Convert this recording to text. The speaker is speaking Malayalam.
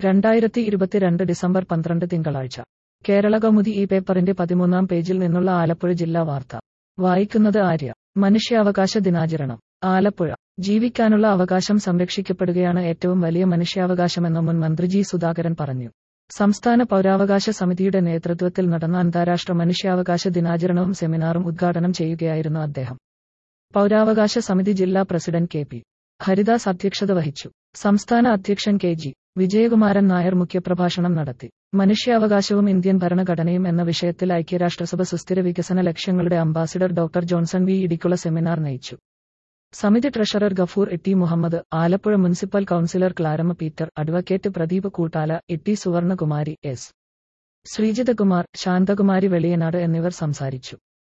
രണ്ടായിരത്തി ഇരുപത്തിരണ്ട് ഡിസംബർ പന്ത്രണ്ട് തിങ്കളാഴ്ച കേരള കൗമുദി ഈ പേപ്പറിന്റെ പതിമൂന്നാം പേജിൽ നിന്നുള്ള ആലപ്പുഴ ജില്ലാ വാർത്ത വായിക്കുന്നത് ആര്യ മനുഷ്യാവകാശ ദിനാചരണം ആലപ്പുഴ ജീവിക്കാനുള്ള അവകാശം സംരക്ഷിക്കപ്പെടുകയാണ് ഏറ്റവും വലിയ മനുഷ്യാവകാശമെന്ന് മുൻ മന്ത്രി ജി സുധാകരൻ പറഞ്ഞു സംസ്ഥാന പൗരാവകാശ സമിതിയുടെ നേതൃത്വത്തിൽ നടന്ന അന്താരാഷ്ട്ര മനുഷ്യാവകാശ ദിനാചരണവും സെമിനാറും ഉദ്ഘാടനം ചെയ്യുകയായിരുന്നു അദ്ദേഹം പൗരാവകാശ സമിതി ജില്ലാ പ്രസിഡന്റ് കെ പി ഹരിദാസ് അധ്യക്ഷത വഹിച്ചു സംസ്ഥാന അധ്യക്ഷൻ കെ ജി വിജയകുമാരൻ നായർ മുഖ്യപ്രഭാഷണം നടത്തി മനുഷ്യാവകാശവും ഇന്ത്യൻ ഭരണഘടനയും എന്ന വിഷയത്തിൽ ഐക്യരാഷ്ട്രസഭ സുസ്ഥിര വികസന ലക്ഷ്യങ്ങളുടെ ambassador doctor Johnson V Idicula seminar നയിച്ചു സമിതി treasurer Gafoor Itty Muhammad Alappuzha municipal councillor Claramma Peter advocate Pradeep Koottala Itty Suvarnakumari S Sreejithakumar Santhakumari Veliyanad എന്നിവർ സംസാരിച്ചു